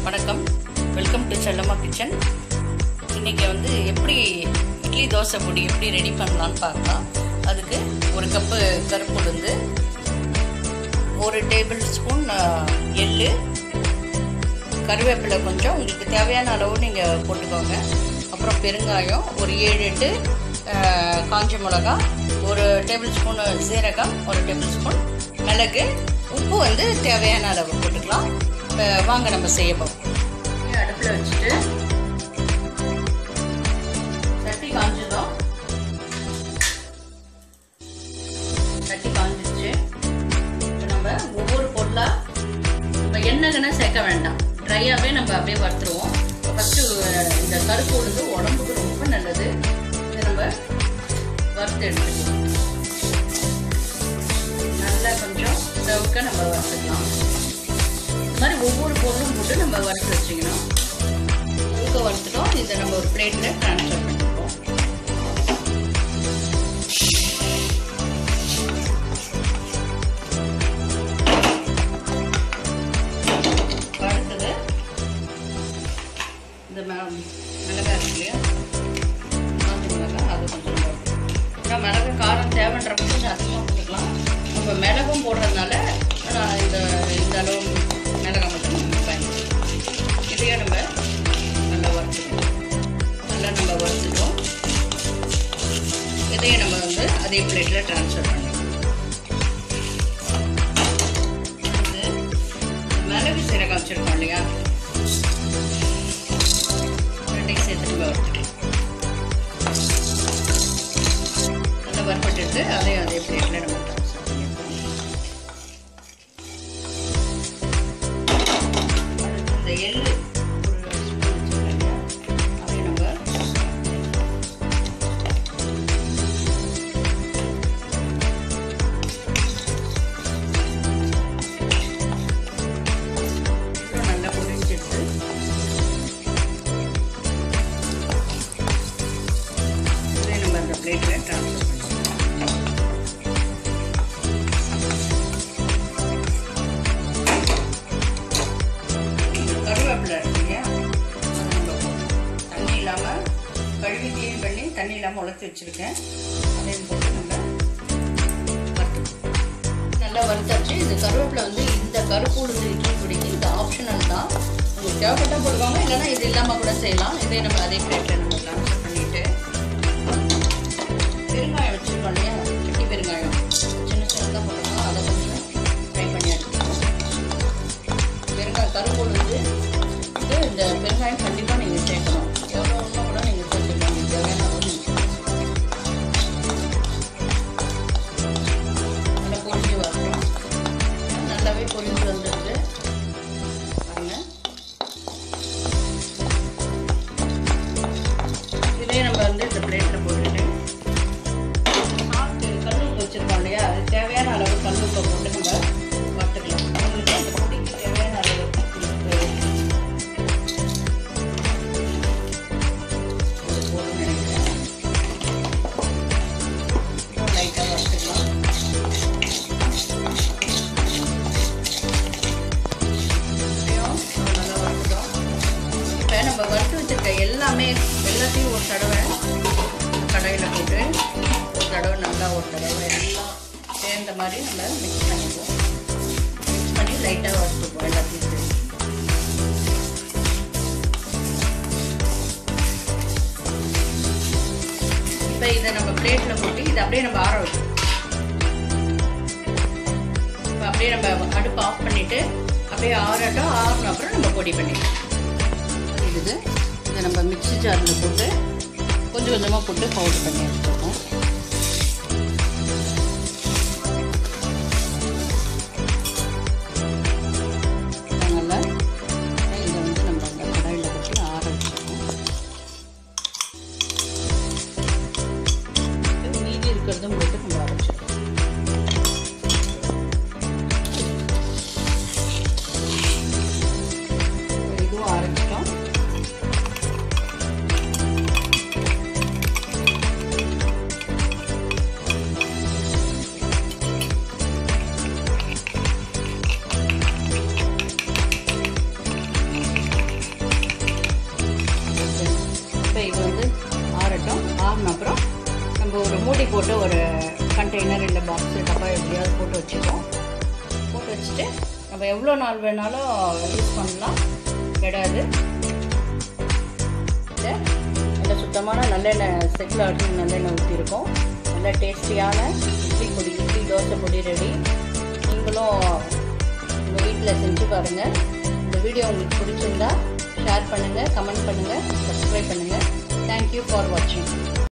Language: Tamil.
வணக்கம் வெல்கம் டு செல்லம்மா கிச்சன் இன்றைக்கி வந்து எப்படி இட்லி தோசை பொடி எப்படி ரெடி பண்ணலான்னு பார்க்கலாம் அதுக்கு ஒரு கப்பு கருப்பு உளுந்து ஒரு டேபிள் ஸ்பூன் எள்ளு கருவேப்பிலை கொஞ்சம் உங்களுக்கு தேவையான அளவு நீங்கள் போட்டுக்கோங்க அப்புறம் பெருங்காயம் ஒரு ஏழு எட்டு அஹ், காஞ்ச மிளகா ஒரு டேபிள் ஸ்பூன் சீரகம் ஒரு டேபிள் ஸ்பூன் மிளகு உப்பு வந்து தேவையான அளவு போட்டுக்கலாம் இப்போ வாங்க நம்ம செய்ய போகிறோம் அடுப்பில் வச்சுட்டு சட்டி காஞ்சதும் சட்டி காஞ்சிச்சு இப்போ நம்ம ஒவ்வொரு பொருளாக நம்ம எண்ணெய்கனை சேர்க்க வேண்டாம் ட்ரையாகவே நம்ம அப்படியே வறுத்துருவோம் ஃபஸ்ட்டு இந்த கருப்பு உளுந்து உடம்புக்கு ரொம்ப நல்லது இதை நம்ம வறுத்து எடுத்துக்கலாம் நல்லா கொஞ்சம் செவக்க நம்ம வறுத்துக்கலாம் இந்த மாதிரி ஒவ்வொரு பொருளும் போட்டு நம்ம வறுத்து வச்சுக்கணும் செவக்க வறுத்துட்டோம் இதை நம்ம ஒரு பிளேட்டில் ட்ரான்ஸ்ஃபர் பண்ணிப்போம் அடுத்தது இந்த ம- மிளகாய் இருக்கு இல்லையா காஞ்ச மிளகாய் அது கொஞ்சம் போடணும். ஏன்னா மிளகு காரம் தேவைன்றப்ப கொஞ்சம் அதிகமாக போட்டுக்கலாம் நம்ம மிளகும் போடுறதுனால நான் இந்த இந்த அளவு மிளகாய் மட்டும் நம்ம பயன்படுத்தலாம் இதையே நம்ம நல்லா வறுத்துக்கணும் நல்லா நம்ம வறுத்துட்டோம் இதையே நம்ம வந்து அதே பிளேட்டில் ட்ரான்ஸ்ஃபர் பண்ணிக்கலாம் இது மிளகு சீரகம் வச்சுருக்கோம் இல்லையா ரெண்டையும் சேர்த்து நம்ம வறுத்துக்கலாம் நல்லா வறுப்பட்டு அதையும் அதே பிளேட்டில் நம்ம ட்ரான்ஸ்ஃபர் பண்ணியிருக்கோம் அடுத்து இந்த எள்ளு ஒரு ஸ்பூன் வச்சுருக்கோம் இல்லையா அதையும் நம்ம அப்புறம் நல்லா பொரிஞ்சிட்டு இதை நம்ம அந்த பிளேட்டில் ட்ரான்ஸ்ஃபர் பண்ணிக்கலாம் கருவேப்பிலை இருக்கு இல்லையா அதை நம்ம போடணும். தண்ணி இல்லாமல் கழுவி க்ளீன் பண்ணி தண்ணி இல்லாமல் உலர்த்தி வச்சுருக்கேன் அதையும் போட்டு நம்ம வறுத்துக்கணும் நல்லா வறுத்தாச்சு இந்த கருவேப்பிலை வந்து இந்த கருப்பு உளுந்து இட்லி பொடிக்கு இது ஆப்ஷனல் தான் உங்களுக்கு தேவைப்பட்டா போடுவாங்க இல்லைன்னா இது இல்லாமல் கூட செய்யலாம் இதே நம்ம அதே பிளேட்டில் நம்ம ட்ரான்ஸ்ஃபர் பண்ணிவிட்டு பெருங்காயம் வச்சுருக்கோம் இல்லையா கட்டி பெருங்காயம் சின்ன சின்னதாக போட்டுக்கலாம் அதை கொஞ்சம் ஃப்ரை பண்ணி எடுத்துக்கணும் பெருங்காயம் கருப்பு உளுந்து இது இந்த பெருங்காயம் கண்டிப்பாக நீங்கள் சேர்க்கணும் எவ்வளோ ஒன்றும் கூட நீங்கள் சேர்த்துக்கலாம் உங்களுக்கு தேவையான அளவு நீங்கள் நல்லா பொரிஞ்சு வரணும் நல்லாவே பொரிஞ்சு வந்துடுது பாருங்க இதே நம்ம வந்து இந்த பிளேட்டில் போட்டுட்டு சாப்பிட்டு கல்லுப்பு வச்சுருக்கோம் இல்லையா அது தேவையான அளவு கல்லுப்பை போட்டு நம்ம வறுத்துக்கலாம் உங்களுக்கு அந்த பொடிக்கு தேவையான அளவு இது போதும்னு நினைக்கிறேன் லைட்டாக வறுத்துக்கலாம் இதையும் நல்லா வறுத்துட்டோம் இப்போ நம்ம வறுத்து வச்சிருக்க எல்லாமே எல்லாத்தையும் ஒரு தடவை கடாயில் போட்டு ஒரு தடவை நல்லா ஒரு தடவை எல்லாம் சேர்ந்த மாதிரி நம்ம மிக்ஸ் பண்ணிக்குவோம் மிக்ஸ் பண்ணி லைட்டாக வறுத்துப்போம் எல்லாத்தையும் சேர்த்து இப்போ இதை நம்ம பிளேட்டில் போட்டு இதை அப்படியே நம்ம ஆற வைக்கணும் இப்போ அப்படியே நம்ம அடுப்பு ஆஃப் பண்ணிவிட்டு அப்படியே ஆறட்டும் ஆறின அப்புறம் நம்ம பொடி பண்ணிக்கலாம் இது இதை நம்ம மிக்ஸி ஜாரில் போட்டு கொஞ்சம் கொஞ்சமாக போட்டு பவுடர் பண்ணி எடுத்துக்கோம் அதனால் இதை வந்து நம்ம அந்த கடாயில் போட்டு ஆற வச்சுக்கோம் மீதி இருக்கிறதும் போட்டு நம்ம அரைச்சிக்கோம் இதுவும் அரைச்சிட்டோம் மூடி போட்டு ஒரு கண்டெய்னர் இல்லை பாக்ஸு டப்பா எப்படியாவது போட்டு வச்சுப்போம் போட்டு வச்சுட்டு நம்ம எவ்வளோ நாள் வேணாலும் யூஸ் பண்ணலாம் கெடாது இதை நல்ல சுத்தமான நல்லெண்ணெய் செக்கில் ஆட்டி நல்லெண்ணெய் ஊற்றிருக்கோம் நல்ல டேஸ்டியான இட்லி பொடி இட்லி தோசை பொடி ரெடி நீங்களும் உங்கள் வீட்டில் செஞ்சு பாருங்கள் இந்த வீடியோ உங்களுக்கு பிடிச்சிருந்தா ஷேர் பண்ணுங்கள் கமெண்ட் பண்ணுங்கள் சப்ஸ்கிரைப் பண்ணுங்கள் தேங்க்யூ ஃபார் வாட்சிங்